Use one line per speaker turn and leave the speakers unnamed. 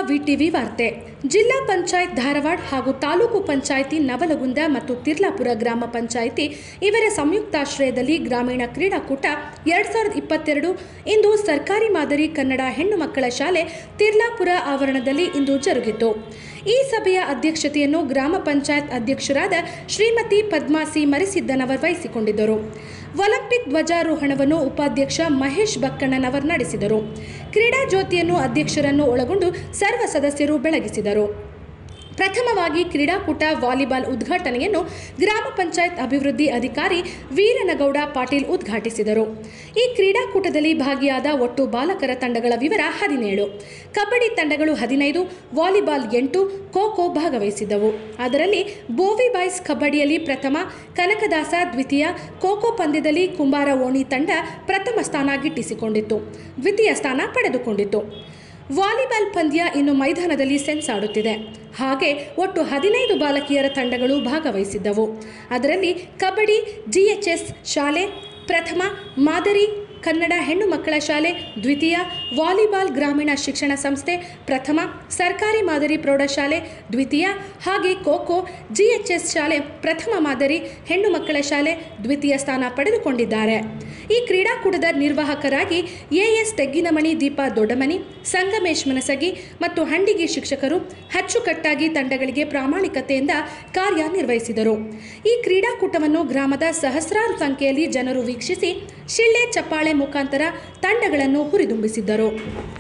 VTV ವಾರ್ತೆ ಜಿಲ್ಲಾ ಪಂಚಾಯತ್ ಧಾರವಾಡ ಹಾಗೂ ತಾಲೂಕು ಪಂಚಾಯಿತಿ ನವಲಗುಂದ ಮತ್ತು ತಿರ್ಲಾಪುರ ಗ್ರಾಮ ಪಂಚಾಯಿತಿ ಇವರ ಸಂಯುಕ್ತಾಶ್ರಯದಲ್ಲಿ ಗ್ರಾಮೀಣ ಕ್ರೀಡಾಕೂಟ ಎರಡ್ ಸಾವಿರದ ಇಪ್ಪತ್ತೆರಡು ಇಂದು ಸರ್ಕಾರಿ ಮಾದರಿ ಕನ್ನಡ ಹೆಣ್ಣು ಮಕ್ಕಳ ಶಾಲೆ ತಿರ್ಲಾಪುರ ಆವರಣದಲ್ಲಿ ಇಂದು ಜರುಗಿತು ಈ ಸಭೆಯ ಅಧ್ಯಕ್ಷತೆಯನ್ನು ಗ್ರಾಮ ಪಂಚಾಯತ್ ಅಧ್ಯಕ್ಷರಾದ ಶ್ರೀಮತಿ ಪದ್ಮಾ ಸಿ ಮರಿಸಿದ್ದನವರ್ ವಹಿಸಿಕೊಂಡಿದ್ದರು ಒಲಿಂಪಿಕ್ ಧ್ವಜಾರೋಹಣವನ್ನು ಉಪಾಧ್ಯಕ್ಷ ಮಹೇಶ್ ಬಕ್ಕಣ್ಣನವರ್ ನಡೆಸಿದರು ಕ್ರೀಡಾ ಜ್ಯೋತಿಯನ್ನು ಅಧ್ಯಕ್ಷರನ್ನು ಒಳಗೊಂಡು ಸರ್ವ ಸದಸ್ಯರು ಬೆಳಗಿಸಿದರು ಪ್ರಥಮವಾಗಿ ಕ್ರೀಡಾಕೂಟ ವಾಲಿಬಾಲ್ ಉದ್ಘಾಟನೆಯನ್ನು ಗ್ರಾಮ ಪಂಚಾಯತ್ ಅಭಿವೃದ್ಧಿ ಅಧಿಕಾರಿ ವೀರನಗೌಡ ಪಾಟೀಲ್ ಉದ್ಘಾಟಿಸಿದರು ಈ ಕ್ರೀಡಾಕೂಟದಲ್ಲಿ ಭಾಗಿಯಾದ ಒಟ್ಟು ಬಾಲಕರ ತಂಡಗಳ ವಿವರ ಹದಿನೇಳು ಕಬಡ್ಡಿ ತಂಡಗಳು ಹದಿನೈದು ವಾಲಿಬಾಲ್ ಎಂಟು ಖೋ ಖೋ ಭಾಗವಹಿಸಿದ್ದವು ಅದರಲ್ಲಿ ಬೋವಿ ಬಾಯ್ಸ್ ಕಬಡ್ಡಿಯಲ್ಲಿ ಪ್ರಥಮ ಕನಕದಾಸ ದ್ವಿತೀಯ ಖೋ ಖೋ ಪಂದ್ಯದಲ್ಲಿ ಕುಂಬಾರ ಓಣಿ ತಂಡ ಪ್ರಥಮ ಸ್ಥಾನ ಗಿಟ್ಟಿಸಿಕೊಂಡಿತ್ತು ದ್ವಿತೀಯ ಸ್ಥಾನ ಪಡೆದುಕೊಂಡಿತು ವಾಲಿಬಾಲ್ ಪಂದ್ಯ ಇನ್ನು ಮೈದಾನದಲ್ಲಿ ಸೆನ್ಸಾಡುತ್ತಿದೆ ಹಾಗೆ ಒಟ್ಟು ಹದಿನೈದು ಬಾಲಕಿಯರ ತಂಡಗಳು ಭಾಗವಹಿಸಿದ್ದವು ಅದರಲ್ಲಿ ಕಬಡ್ಡಿ ಜಿಎಚ್ಎಸ್ ಶಾಲೆ ಪ್ರಥಮ ಮಾದರಿ ಕನ್ನಡ ಹೆಣ್ಣು ಮಕ್ಕಳ ಶಾಲೆ ದ್ವಿತೀಯ ವಾಲಿಬಾಲ್ ಗ್ರಾಮೀಣ ಶಿಕ್ಷಣ ಸಂಸ್ಥೆ ಪ್ರಥಮ ಸರ್ಕಾರಿ ಮಾದರಿ ಪ್ರೌಢಶಾಲೆ ದ್ವಿತೀಯ ಹಾಗೆ ಖೋ ಖೋ ಜಿಎಚ್ಎಸ್ ಶಾಲೆ ಪ್ರಥಮ ಮಾದರಿ ಹೆಣ್ಣು ಮಕ್ಕಳ ಶಾಲೆ ದ್ವಿತೀಯ ಸ್ಥಾನ ಪಡೆದುಕೊಂಡಿದ್ದಾರೆ ಈ ಕ್ರೀಡಾಕೂಟದ ನಿರ್ವಾಹಕರಾಗಿ ಎಎಸ್ ತೆಗ್ಗಿನಮಣಿ ದೀಪಾ ದೊಡ್ಡಮನಿ ಸಂಗಮೇಶ್ ಮನಸಗಿ ಮತ್ತು ಹಂಡಿಗಿ ಶಿಕ್ಷಕರು ಅಚ್ಚುಕಟ್ಟಾಗಿ ತಂಡಗಳಿಗೆ ಪ್ರಾಮಾಣಿಕತೆಯಿಂದ ಕಾರ್ಯನಿರ್ವಹಿಸಿದರು ಈ ಕ್ರೀಡಾಕೂಟವನ್ನು ಗ್ರಾಮದ ಸಹಸ್ರಾರು ಸಂಖ್ಯೆಯಲ್ಲಿ ಜನರು ವೀಕ್ಷಿಸಿ ಶಿಳ್ಳೆ ಚಪ್ಪಾಳೆ ಮುಖಾಂತರ ತಂಡಗಳನ್ನು ಹುರಿದುಂಬಿಸಿದ್ದರು